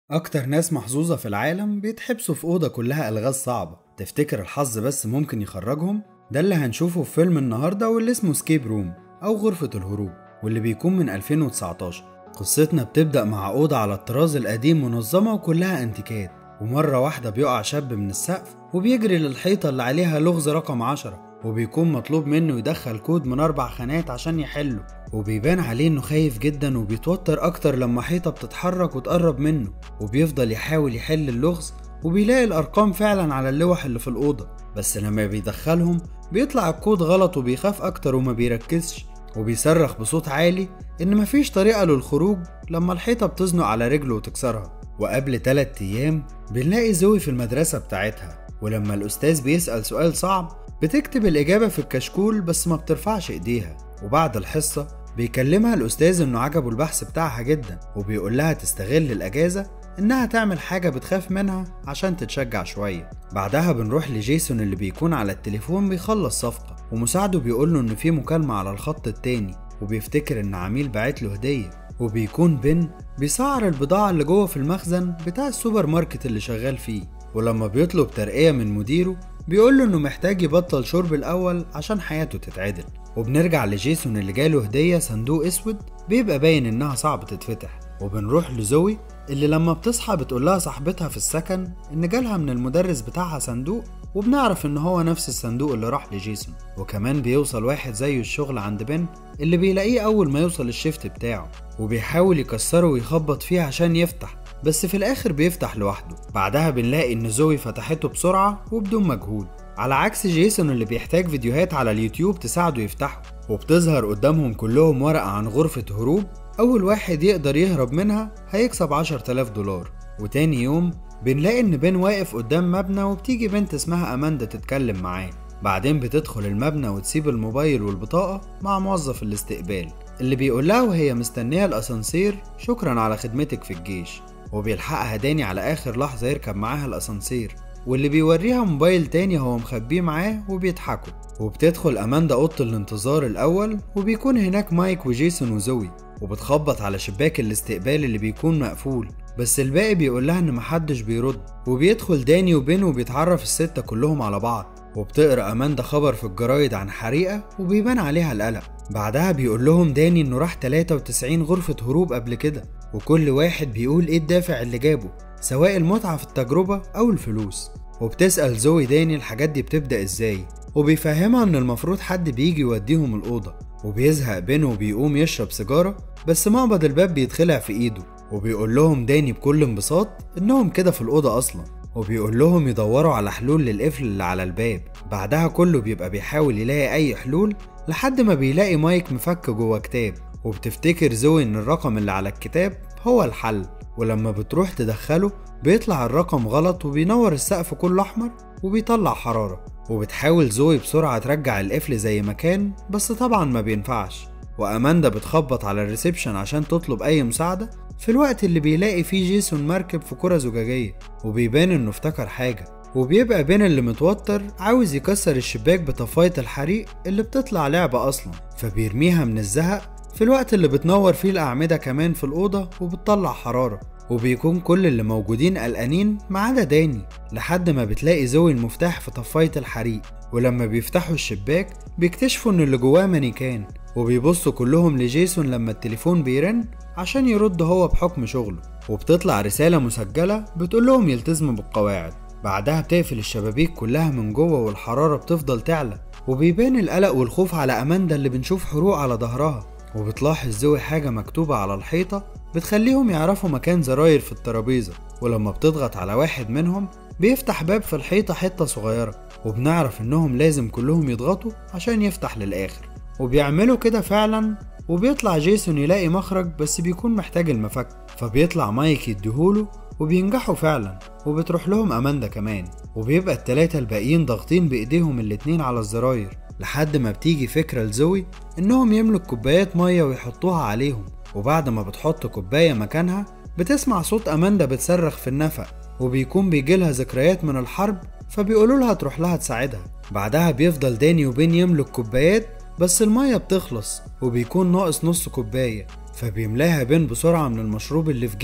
أكتر ناس محظوظة في العالم بيتحبسوا في أوضة كلها ألغاز صعبة تفتكر الحظ بس ممكن يخرجهم؟ ده اللي هنشوفه في فيلم النهاردة واللي اسمه سكيب روم أو غرفة الهروب واللي بيكون من 2019 قصتنا بتبدأ مع أوضة على الطراز القديم منظمة وكلها أنتيكات ومرة واحدة بيقع شاب من السقف وبيجري للحيطة اللي عليها لغز رقم عشرة وبيكون مطلوب منه يدخل كود من أربع خانات عشان يحله وبيبان عليه إنه خايف جدا وبيتوتر أكتر لما حيطة بتتحرك وتقرب منه وبيفضل يحاول يحل اللغز وبيلاقي الأرقام فعلا على اللوح اللي في الأوضة بس لما بيدخلهم بيطلع الكود غلط وبيخاف أكتر وما بيركزش وبيصرخ بصوت عالي إن مفيش طريقة للخروج لما الحيطة بتزنق على رجله وتكسرها وقبل تلات أيام بنلاقي زوي في المدرسة بتاعتها ولما الأستاذ بيسأل سؤال صعب بتكتب الإجابة في الكشكول بس ما بترفعش إيديها وبعد الحصة بيكلمها الأستاذ إنه عجبه البحث بتاعها جدا وبيقول لها تستغل الأجازة إنها تعمل حاجة بتخاف منها عشان تتشجع شوية بعدها بنروح لجيسون اللي بيكون على التليفون بيخلص صفقة ومساعده بيقوله إن في مكالمة على الخط التاني وبيفتكر إن عميل باعت له هدية وبيكون بن بيسعر البضاعة اللي جوه في المخزن بتاع السوبر ماركت اللي شغال فيه ولما بيطلب ترقية من مديره بيقول له انه محتاج يبطل شرب الاول عشان حياته تتعدل وبنرجع لجيسون اللي جاله هدية صندوق اسود بيبقى باين انها صعب تتفتح وبنروح لزوي اللي لما بتصحى بتقول لها صاحبتها في السكن ان جالها من المدرس بتاعها صندوق وبنعرف ان هو نفس الصندوق اللي راح لجيسون وكمان بيوصل واحد زيه الشغل عند بن اللي بيلاقيه اول ما يوصل الشيفت بتاعه وبيحاول يكسره ويخبط فيه عشان يفتح بس في الاخر بيفتح لوحده بعدها بنلاقي ان زوي فتحته بسرعة وبدون مجهود على عكس جيسون اللي بيحتاج فيديوهات على اليوتيوب تساعده يفتحه وبتظهر قدامهم كلهم ورقة عن غرفة هروب أول واحد يقدر يهرب منها هيكسب 10000 دولار وتاني يوم بنلاقي إن بين واقف قدام مبنى وبتيجي بنت اسمها أماندا تتكلم معاه بعدين بتدخل المبنى وتسيب الموبايل والبطاقة مع موظف الاستقبال اللي بيقول لها وهي مستنية الأسانسير شكرا على خدمتك في الجيش وبيلحقها داني على آخر لحظة يركب معاها الأسانسير واللي بيوريها موبايل تاني هو مخبيه معاه وبيضحكوا وبتدخل أماندا أوضة الانتظار الأول وبيكون هناك مايك وجيسون وزوي وبتخبط على شباك الاستقبال اللي بيكون مقفول بس الباقي بيقول لها ان محدش بيرد وبيدخل داني وبين وبيتعرف الستة كلهم على بعض وبتقرا اماندا خبر في الجرايد عن حريقة وبيبان عليها القلق بعدها بيقول لهم داني انه راح 93 غرفة هروب قبل كده وكل واحد بيقول ايه الدافع اللي جابه سواء المتعة في التجربة او الفلوس وبتسأل زوي داني الحاجات دي بتبدأ ازاي وبيفهمها ان المفروض حد بيجي يوديهم الأوضة وبيزهق بينه وبيقوم يشرب سيجارة بس مقبض الباب بيتخلع في ايده وبيقول لهم داني بكل انبساط انهم كده في الأوضة اصلا وبيقول لهم يدوروا على حلول للقفل اللي على الباب بعدها كله بيبقى بيحاول يلاقي اي حلول لحد ما بيلاقي مايك مفك جوه كتاب وبتفتكر زوي ان الرقم اللي على الكتاب هو الحل ولما بتروح تدخله بيطلع الرقم غلط وبينور السقف كله احمر وبيطلع حرارة وبتحاول زوي بسرعة ترجع القفل زي ما كان بس طبعا ما بينفعش وأماندا بتخبط على الريسبشن عشان تطلب أي مساعدة في الوقت اللي بيلاقي فيه جيسون مركب في كرة زجاجية وبيبان إنه افتكر حاجة وبيبقى بين اللي متوتر عاوز يكسر الشباك بطفاية الحريق اللي بتطلع لعبة أصلا فبيرميها من الزهق في الوقت اللي بتنور فيه الأعمدة كمان في الأوضة وبتطلع حرارة وبيكون كل اللي موجودين قلقانين ما عدا داني لحد ما بتلاقي زوي المفتاح في طفاية الحريق ولما بيفتحوا الشباك بيكتشفوا ان اللي جواه مانيكان وبيبصوا كلهم لجيسون لما التليفون بيرن عشان يرد هو بحكم شغله وبتطلع رسالة مسجلة بتقول لهم يلتزموا بالقواعد بعدها بتقفل الشبابيك كلها من جوه والحرارة بتفضل تعلى وبيبان القلق والخوف على أماندا اللي بنشوف حروق على ظهرها وبتلاحظ زوي حاجة مكتوبة على الحيطة بتخليهم يعرفوا مكان زراير في الترابيزة ولما بتضغط على واحد منهم بيفتح باب في الحيطة حتة صغيرة وبنعرف انهم لازم كلهم يضغطوا عشان يفتح للآخر وبيعملوا كده فعلا وبيطلع جيسون يلاقي مخرج بس بيكون محتاج المفك فبيطلع مايك يديهوله وبينجحوا فعلا وبتروح لهم أماندا كمان وبيبقى التلاتة الباقيين ضاغطين بإيديهم الاتنين على الزراير لحد ما بتيجي فكرة لزوي إنهم يملوا كوبايات مية ويحطوها عليهم وبعد ما بتحط كوباية مكانها بتسمع صوت أماندا بتصرخ في النفق وبيكون بيجيلها ذكريات من الحرب فبيقولوا لها تروح لها تساعدها بعدها بيفضل داني وبين يملوا الكوبايات بس المية بتخلص وبيكون ناقص نص كوباية فبيملاها بين بسرعة من المشروب اللي في جيبه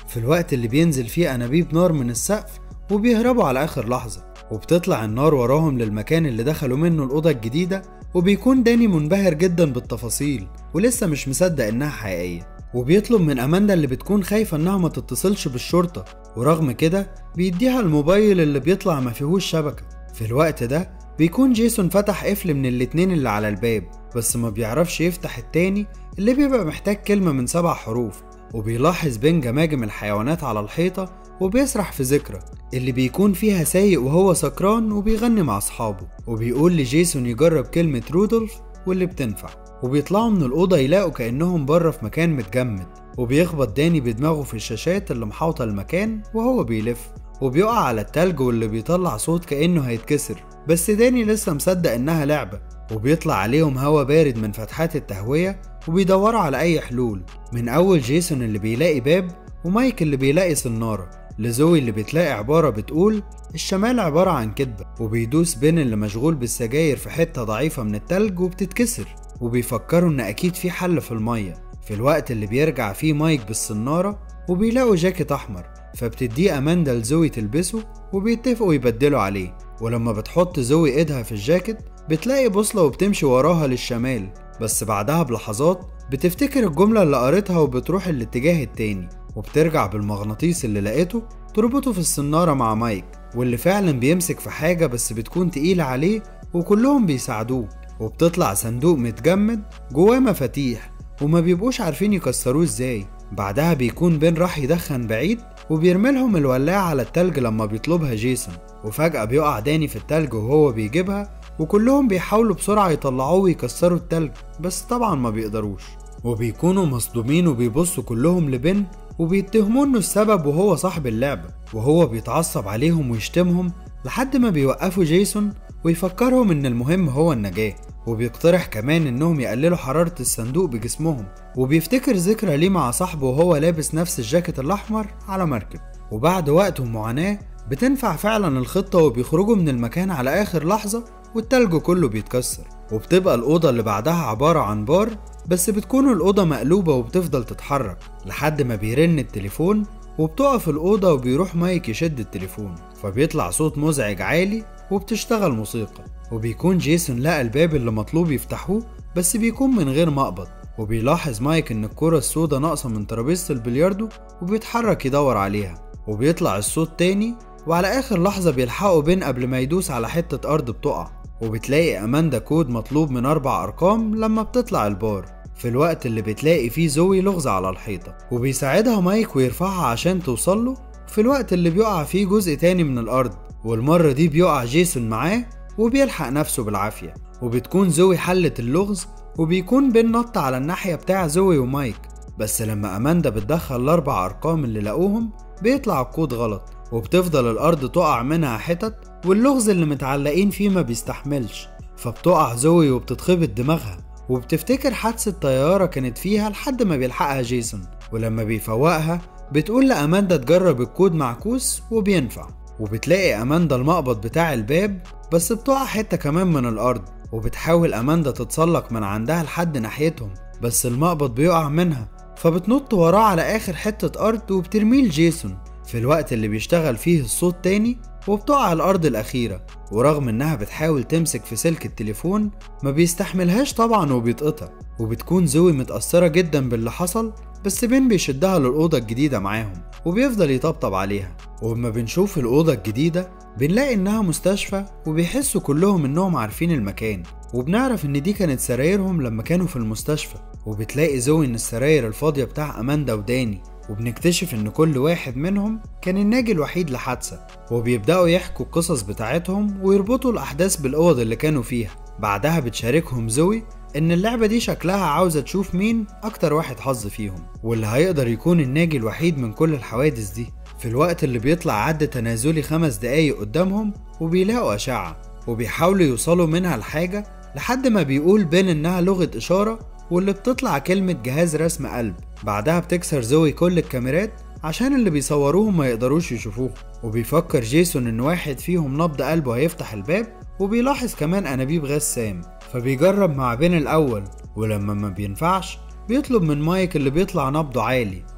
في الوقت اللي بينزل فيه أنابيب نار من السقف وبيهربوا على آخر لحظة وبتطلع النار وراهم للمكان اللي دخلوا منه الأوضة الجديدة وبيكون داني منبهر جدا بالتفاصيل ولسه مش مصدق إنها حقيقية وبيطلب من أماندا اللي بتكون خايفة إنها ما تتصلش بالشرطة ورغم كده بيديها الموبايل اللي بيطلع ما فيهوش شبكة في الوقت ده بيكون جيسون فتح قفل من الاتنين اللي على الباب بس ما بيعرفش يفتح التاني اللي بيبقى محتاج كلمة من سبع حروف وبيلاحظ بين جماجم الحيوانات على الحيطة وبيسرح في ذكرى اللي بيكون فيها سايق وهو سكران وبيغني مع أصحابه وبيقول لجيسون يجرب كلمة رودولف واللي بتنفع وبيطلعوا من الأوضة يلاقوا كأنهم بره في مكان متجمد وبيخبط داني بدماغه في الشاشات اللي محاوطة المكان وهو بيلف وبيقع على التلج واللي بيطلع صوت كأنه هيتكسر بس داني لسه مصدق إنها لعبة وبيطلع عليهم هوا بارد من فتحات التهوية وبيدوروا على أي حلول من أول جيسون اللي بيلاقي باب ومايك اللي بيلاقي صنارة لزوي اللي بتلاقي عبارة بتقول الشمال عبارة عن كدبة وبيدوس بين اللي مشغول بالسجاير في حتة ضعيفة من التلج وبتتكسر وبيفكروا إن أكيد في حل في المية في الوقت اللي بيرجع فيه مايك بالصنارة وبيلاقوا جاكيت أحمر فبتديه أماندا لزوي تلبسه وبيتفقوا يبدلوا عليه ولما بتحط زوي ايدها في الجاكيت بتلاقي بوصلة وبتمشي وراها للشمال بس بعدها بلحظات بتفتكر الجملة اللي قريتها وبتروح الاتجاه التاني وبترجع بالمغناطيس اللي لقيته تربطه في السنارة مع مايك واللي فعلا بيمسك في حاجة بس بتكون تقيلة عليه وكلهم بيساعدوه وبتطلع صندوق متجمد جواه مفاتيح وما بيبقوش عارفين يكسروه ازاي بعدها بيكون بين راح يدخن بعيد وبيرملهم الولاعة على التلج لما بيطلبها جيسون وفجأة بيقع داني في التلج وهو بيجيبها وكلهم بيحاولوا بسرعة يطلعوه ويكسروا التلج بس طبعا ما بيقدروش وبيكونوا مصدومين وبيبصوا كلهم لبن وبيتهموا انه السبب وهو صاحب اللعبة وهو بيتعصب عليهم ويشتمهم لحد ما بيوقفوا جيسون ويفكرهم ان المهم هو النجاة وبيقترح كمان انهم يقللوا حرارة الصندوق بجسمهم وبيفتكر ذكرى ليه مع صاحبه وهو لابس نفس الجاكيت الاحمر على مركب وبعد وقت ومعاناة بتنفع فعلا الخطة وبيخرجوا من المكان على اخر لحظة والتلج كله بيتكسر وبتبقى الأوضة اللي بعدها عبارة عن بار بس بتكون الأوضة مقلوبة وبتفضل تتحرك لحد ما بيرن التليفون وبتقف الأوضة وبيروح مايك يشد التليفون فبيطلع صوت مزعج عالي وبتشتغل موسيقى وبيكون جيسون لقى الباب اللي مطلوب يفتحوه بس بيكون من غير مقبض وبيلاحظ مايك ان الكرة السوداء ناقصة من ترابيزة البلياردو وبيتحرك يدور عليها وبيطلع الصوت تاني وعلى آخر لحظة بيلحقوا بين قبل ما يدوس على حتة أرض بتقع وبتلاقي أماندا كود مطلوب من أربع أرقام لما بتطلع البار في الوقت اللي بتلاقي فيه زوي لغز على الحيطة وبيساعدها مايك ويرفعها عشان توصله في الوقت اللي بيقع فيه جزء تاني من الأرض والمرة دي بيقع جيسون معاه وبيلحق نفسه بالعافية وبتكون زوي حلت اللغز وبيكون بين نط على الناحية بتاع زوي ومايك بس لما أماندا بتدخل الأربع أرقام اللي لقوهم بيطلع الكود غلط وبتفضل الأرض تقع منها حتت واللغز اللي متعلقين فيه ما بيستحملش فبتقع زوي وبتتخبط دماغها وبتفتكر حادثة طيارة كانت فيها لحد ما بيلحقها جيسون ولما بيفوقها بتقول لأماندا تجرب الكود معكوس وبينفع وبتلاقي أماندا المقبض بتاع الباب بس بتقع حتة كمان من الأرض وبتحاول أماندا تتسلق من عندها لحد ناحيتهم بس المقبض بيقع منها فبتنط وراه على آخر حتة أرض وبترميه لجيسون في الوقت اللي بيشتغل فيه الصوت تاني وبتقع على الأرض الأخيرة ورغم إنها بتحاول تمسك في سلك التليفون ما بيستحملهاش طبعا وبيتقطع وبتكون زوي متأثرة جدا باللي حصل بس بين بيشدها للأوضة الجديدة معاهم وبيفضل يطبطب عليها ولما بنشوف الأوضة الجديدة بنلاقي إنها مستشفى وبيحسوا كلهم إنهم عارفين المكان وبنعرف إن دي كانت سرايرهم لما كانوا في المستشفى وبتلاقي زوي إن السراير الفاضية بتاع أماندا وداني وبنكتشف إن كل واحد منهم كان الناجي الوحيد لحادثة وبيبدأوا يحكوا القصص بتاعتهم ويربطوا الأحداث بالأوض اللي كانوا فيها بعدها بتشاركهم زوي إن اللعبة دي شكلها عاوزة تشوف مين أكتر واحد حظ فيهم واللي هيقدر يكون الناجي الوحيد من كل الحوادث دي في الوقت اللي بيطلع عد تنازلي خمس دقايق قدامهم وبيلاقوا أشعة وبيحاولوا يوصلوا منها لحاجة لحد ما بيقول بين إنها لغة إشارة واللي بتطلع كلمة جهاز رسم قلب بعدها بتكسر زوي كل الكاميرات عشان اللي بيصوروهم ما يقدروش يشوفوه وبيفكر جيسون ان واحد فيهم نبض قلبه هيفتح الباب وبيلاحظ كمان انابيب غاز سام فبيجرب مع بين الاول ولما ما بينفعش بيطلب من مايك اللي بيطلع نبضه عالي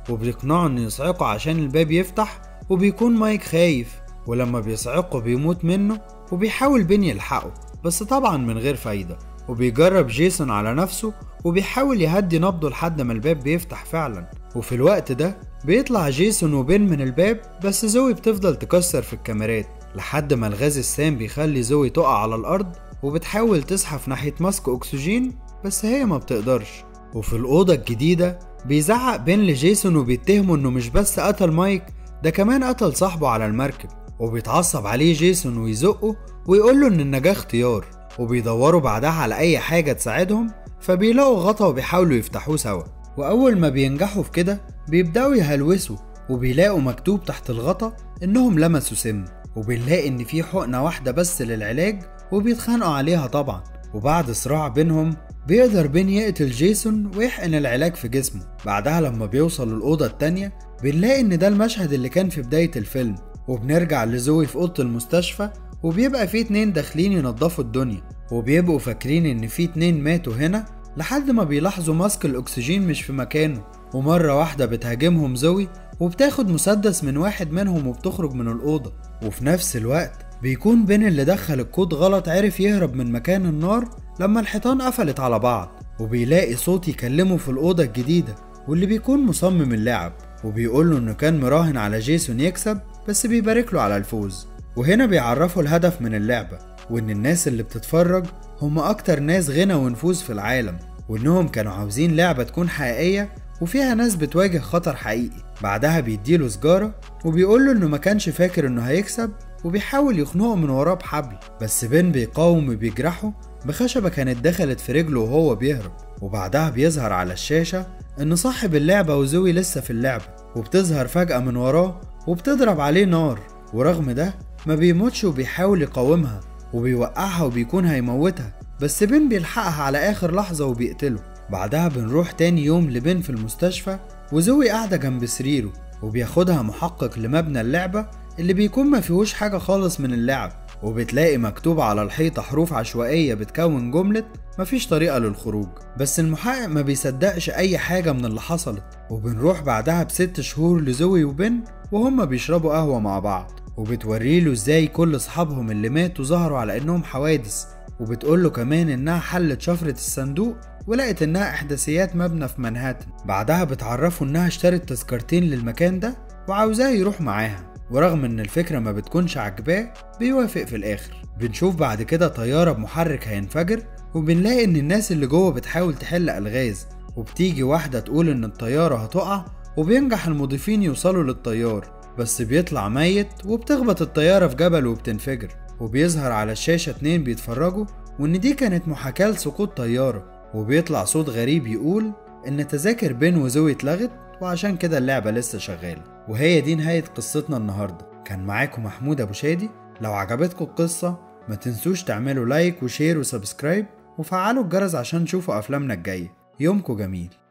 وبيقنعه انه يصعقه عشان الباب يفتح وبيكون مايك خايف ولما بيصعقه بيموت منه وبيحاول بين يلحقه بس طبعا من غير فايدة وبيجرب جيسون على نفسه وبيحاول يهدي نبضه لحد ما الباب بيفتح فعلا وفي الوقت ده بيطلع جيسون وبين من الباب بس زوي بتفضل تكسر في الكاميرات لحد ما الغاز السام بيخلي زوي تقع على الأرض وبتحاول تزحف ناحية ماسك أكسجين بس هي ما بتقدرش وفي الأوضة الجديدة بيزعق بين لجيسون وبيتهمه إنه مش بس قتل مايك ده كمان قتل صاحبه على المركب وبيتعصب عليه جيسون ويزقه ويقوله إن النجاة اختيار وبيدوروا بعدها على أي حاجة تساعدهم فبيلاقوا غطا وبيحاولوا يفتحوه سوا وأول ما بينجحوا في كده بيبدأوا يهلوسوا وبيلاقوا مكتوب تحت الغطا إنهم لمسوا سم وبنلاقي إن في حقنة واحدة بس للعلاج وبيتخانقوا عليها طبعا وبعد صراع بينهم بيقدر بين يقتل جيسون ويحقن العلاج في جسمه بعدها لما بيوصل الأوضة التانية بنلاقي إن ده المشهد اللي كان في بداية الفيلم وبنرجع لزوي في أوضة المستشفى وبيبقى في اتنين داخلين ينضفوا الدنيا وبيبقوا فاكرين إن في اتنين ماتوا هنا لحد ما بيلاحظوا ماسك الأكسجين مش في مكانه ومرة واحدة بتهاجمهم زوي وبتاخد مسدس من واحد منهم وبتخرج من الأوضة وفي نفس الوقت بيكون بين اللي دخل الكود غلط عرف يهرب من مكان النار لما الحيطان قفلت على بعض وبيلاقي صوت يكلمه في الأوضة الجديدة واللي بيكون مصمم اللعب وبيقوله إنه كان مراهن على جيسون يكسب بس بيبارك له على الفوز وهنا بيعرفوا الهدف من اللعبة وإن الناس اللي بتتفرج هم أكتر ناس غنى ونفوذ في العالم وإنهم كانوا عاوزين لعبة تكون حقيقية وفيها ناس بتواجه خطر حقيقي بعدها بيديله سجارة وبيقوله إنه ما كانش فاكر إنه هيكسب وبيحاول يخنقه من وراه بحبل بس بين بيقاوم وبيجرحه بخشبة كانت دخلت في رجله وهو بيهرب وبعدها بيظهر على الشاشة إن صاحب اللعبة وزوي لسه في اللعبة وبتظهر فجأة من وراه وبتضرب عليه نار ورغم ده ما بيموتش وبيحاول يقاومها وبيوقعها وبيكون هيموتها بس بين بيلحقها على آخر لحظة وبيقتله بعدها بنروح تاني يوم لبين في المستشفى وزوي قاعدة جنب سريره وبياخدها محقق لمبنى اللعبة اللي بيكون ما فيهوش حاجة خالص من اللعب وبتلاقي مكتوب على الحيطة حروف عشوائية بتكون جملة مفيش طريقة للخروج بس المحقق ما بيصدقش أي حاجة من اللي حصلت وبنروح بعدها بست شهور لزوي وبن وهما بيشربوا قهوة مع بعض وبتوريله ازاي كل اصحابهم اللي ماتوا ظهروا على انهم حوادث وبتقوله كمان انها حلت شفرة الصندوق ولقت انها احداثيات مبنى في منهاتن بعدها بتعرفه انها اشترت تذكرتين للمكان ده وعاوزاه يروح معاها ورغم ان الفكرة ما بتكونش عجباه بيوافق في الاخر بنشوف بعد كده طيارة بمحرك هينفجر وبنلاقي ان الناس اللي جوه بتحاول تحل الغاز وبتيجي واحدة تقول ان الطيارة هتقع وبينجح المضيفين يوصلوا للطيار بس بيطلع ميت وبتخبط الطيارة في جبل وبتنفجر وبيظهر على الشاشة اتنين بيتفرجوا وإن دي كانت محاكاة لسقوط طيارة وبيطلع صوت غريب يقول إن تذاكر بين وزوي اتلغت وعشان كده اللعبة لسه شغالة وهي دي نهاية قصتنا النهاردة كان معاكم محمود أبو شادي لو عجبتكم القصة ما تنسوش تعملوا لايك وشير وسبسكرايب وفعلوا الجرس عشان تشوفوا أفلامنا الجاية يومكم جميل